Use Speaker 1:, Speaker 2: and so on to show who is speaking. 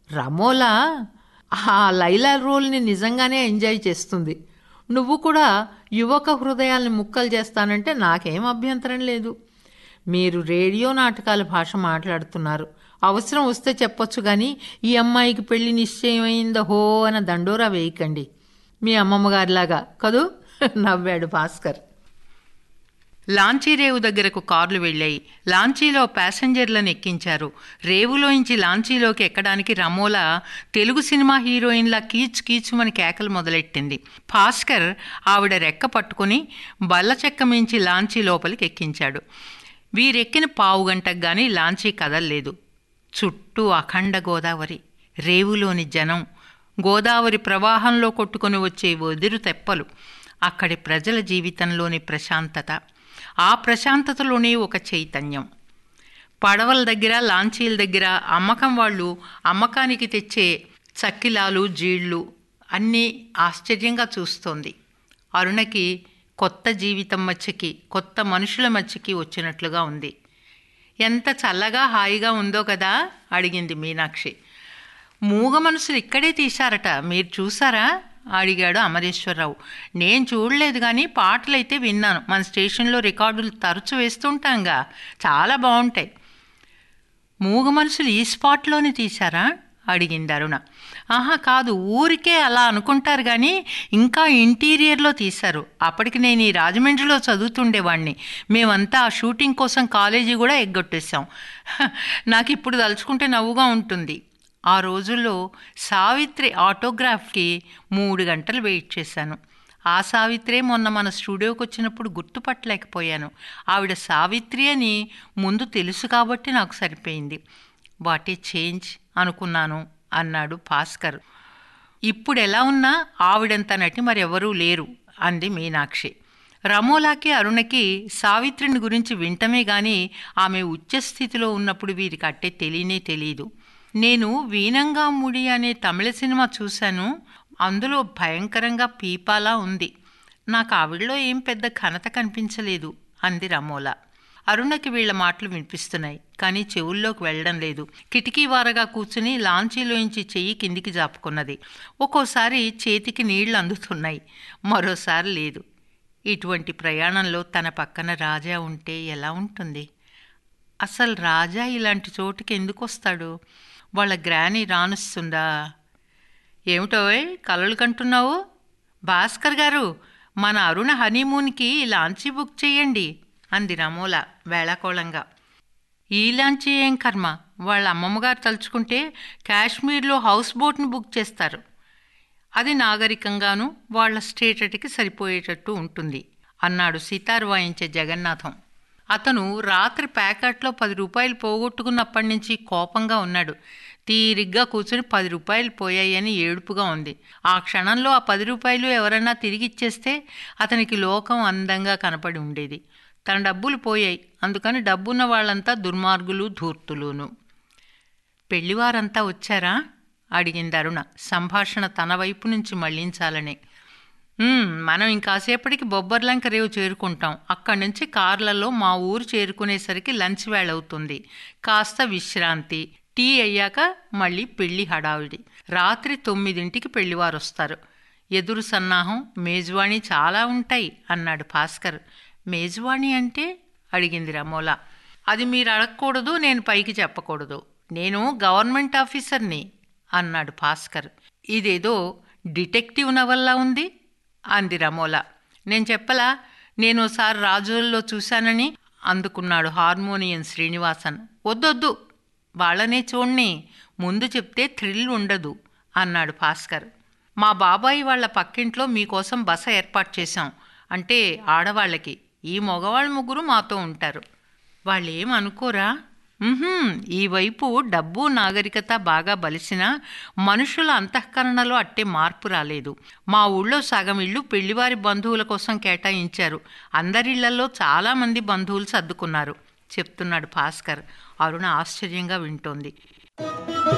Speaker 1: రమోలా ఆ లైలా రోల్ని నిజంగానే ఎంజాయ్ చేస్తుంది నువ్వు కూడా యువక హృదయాల్ని ముక్కలు చేస్తానంటే నాకేం అభ్యంతరం లేదు మీరు రేడియో నాటకాల భాష మాట్లాడుతున్నారు అవసరం వస్తే చెప్పొచ్చు కానీ ఈ అమ్మాయికి పెళ్లి నిశ్చయమైందో హో అన్న దండోరా వేయకండి మీ అమ్మమ్మ గారిలాగా కదూ నవ్వాడు భాస్కర్
Speaker 2: లాంచీ రేవు దగ్గరకు కార్లు వెళ్ళాయి లాంచీలో ప్యాసింజర్లను ఎక్కించారు రేవులోంచి లాంచీలోకి ఎక్కడానికి రమోలా తెలుగు సినిమా హీరోయిన్లా కీచ్ కీచుమని కేకలు మొదలెట్టింది భాస్కర్ ఆవిడ రెక్క పట్టుకుని బల్ల చెక్క మించి లాంచీ లోపలికి ఎక్కించాడు వీరెక్కిన పావు గంటకు గాని లాంచీ కదల్లేదు చుట్టూ అఖండ గోదావరి రేవులోని జనం గోదావరి ప్రవాహంలో కొట్టుకొని వచ్చే వదిరు తెప్పలు అక్కడి ప్రజల జీవితంలోని ప్రశాంతత ఆ ప్రశాంతతలోనే ఒక చైతన్యం పడవల దగ్గర లాంచీల దగ్గర అమ్మకం వాళ్ళు అమ్మకానికి తెచ్చే చక్కిలాలు జీళ్ళు అన్నీ ఆశ్చర్యంగా చూస్తోంది అరుణకి కొత్త జీవితం మధ్యకి కొత్త మనుషుల మధ్యకి వచ్చినట్లుగా ఉంది ఎంత చల్లగా హాయిగా ఉందో కదా అడిగింది మీనాక్షి మూగ మనసులు ఇక్కడే తీశారట మీరు చూసారా అడిగాడు అమరేశ్వరరావు నేను చూడలేదు కానీ పాటలైతే విన్నాను మన స్టేషన్లో రికార్డులు తరచు వేస్తుంటాంగా చాలా బాగుంటాయి మూగ మనుషులు ఈ స్పాట్లోనే తీశారా అడిగింది అరుణ ఆహా కాదు ఊరికే అలా అనుకుంటారు కానీ ఇంకా ఇంటీరియర్లో తీశారు అప్పటికి నేను ఈ రాజమండ్రిలో చదువుతుండేవాడిని మేమంతా ఆ షూటింగ్ కోసం కాలేజీ కూడా ఎగ్గొట్టేశాం హ, నాకు ఇప్పుడు తలుచుకుంటే నవ్వుగా ఉంటుంది ఆ రోజుల్లో సావిత్రి ఆటోగ్రాఫ్కి మూడు గంటలు వెయిట్ చేశాను ఆ సావిత్రే మొన్న మన స్టూడియోకి వచ్చినప్పుడు గుర్తుపట్టలేకపోయాను ఆవిడ సావిత్రి అని ముందు తెలుసు కాబట్టి నాకు సరిపోయింది వాటే చేంజ్ అనుకున్నాను అన్నాడు భాస్కర్ ఇప్పుడు ఎలా ఉన్నా ఆవిడంత నటి మరెవరూ లేరు అంది మీనాక్షి రమోలాకి అరుణకి సావిత్రిని గురించి వింటమే గాని ఆమె ఉచ్చస్థితిలో ఉన్నప్పుడు వీరికి అట్టే తెలియనే తెలియదు నేను వీనంగా ముడి అనే తమిళ సినిమా చూశాను అందులో భయంకరంగా పీపాలా ఉంది నాకు ఆవిడలో ఏం పెద్ద ఘనత కనిపించలేదు అంది రమోలా అరుణకి వీళ్ళ మాటలు వినిపిస్తున్నాయి కానీ చెవుల్లోకి వెళ్ళడం లేదు కిటికీ వారగా కూర్చుని లాంచీలోంచి చెయ్యి కిందికి జాపుకున్నది ఒక్కోసారి చేతికి నీళ్లు అందుతున్నాయి మరోసారి లేదు ఇటువంటి ప్రయాణంలో తన పక్కన రాజా ఉంటే ఎలా ఉంటుంది అసలు రాజా ఇలాంటి చోటుకి ఎందుకు వస్తాడు వాళ్ళ గ్రాని రానుస్తుందా ఏమిటోయ్ కలలు కంటున్నావు భాస్కర్ గారు మన అరుణ హనీమూన్కి లాంచీ బుక్ చేయండి అంది రమోల వేళాకోళంగా ఈ లాంచీ ఏం కర్మ వాళ్ళ అమ్మమ్మగారు తలుచుకుంటే కాశ్మీర్లో హౌస్ బోట్ని బుక్ చేస్తారు అది నాగరికంగాను వాళ్ళ స్టేటట్కి సరిపోయేటట్టు ఉంటుంది అన్నాడు సితార్ వాయించే జగన్నాథం అతను రాత్రి ప్యాకెట్లో పది రూపాయలు పోగొట్టుకున్నప్పటి నుంచి కోపంగా ఉన్నాడు తీరిగ్గా కూర్చుని పది రూపాయలు పోయాయని ఏడుపుగా ఉంది ఆ క్షణంలో ఆ పది రూపాయలు ఎవరన్నా తిరిగిచ్చేస్తే అతనికి లోకం అందంగా కనపడి ఉండేది తన డబ్బులు పోయాయి అందుకని డబ్బున్న వాళ్ళంతా దుర్మార్గులు ధూర్తులును పెళ్లివారంతా వచ్చారా అడిగింది అరుణ సంభాషణ తన వైపు నుంచి మళ్లించాలని "ఉమ్, మనం ఇంకాసేపటికి బొబ్బర్లంక రేవు చేరుకుంటాం అక్కడి నుంచి కార్లలో మా ఊరు చేరుకునేసరికి లంచ్ వేళ అవుతుంది కాస్త విశ్రాంతి టీ అయ్యాక మళ్ళీ పెళ్లి హడావిడి రాత్రి తొమ్మిదింటికి పెళ్లివారు వస్తారు ఎదురు సన్నాహం మేజువాణి చాలా ఉంటాయి అన్నాడు భాస్కర్ మేజువాణి అంటే అడిగింది రమోలా అది మీరు అడగకూడదు నేను పైకి చెప్పకూడదు నేను గవర్నమెంట్ ఆఫీసర్ని అన్నాడు భాస్కర్ ఇదేదో డిటెక్టివ్ నవల్లా ఉంది అంది రమోలా నేను చెప్పలా నేను ఒకసారి రాజుల్లో చూశానని అందుకున్నాడు హార్మోనియన్ శ్రీనివాసన్ వద్దొద్దు వాళ్ళనే చూడ్ని ముందు చెప్తే థ్రిల్ ఉండదు అన్నాడు భాస్కర్ మా బాబాయి వాళ్ళ పక్కింట్లో మీకోసం బస ఏర్పాటు చేశాం అంటే ఆడవాళ్ళకి ఈ మగవాళ్ళ ముగ్గురు మాతో ఉంటారు వాళ్ళు ఏం అనుకోరా "ఉహుం, ఈ వైపు డబ్బు నాగరికత బాగా బలిసినా మనుషుల అంతఃకరణలో అట్టే మార్పు రాలేదు మా ఊళ్ళో సగం ఇళ్ళు పెళ్లివారి బంధువుల కోసం కేటాయించారు అందరిళ్లలో చాలామంది బంధువులు సర్దుకున్నారు చెప్తున్నాడు భాస్కర్ అరుణ ఆశ్చర్యంగా వింటోంది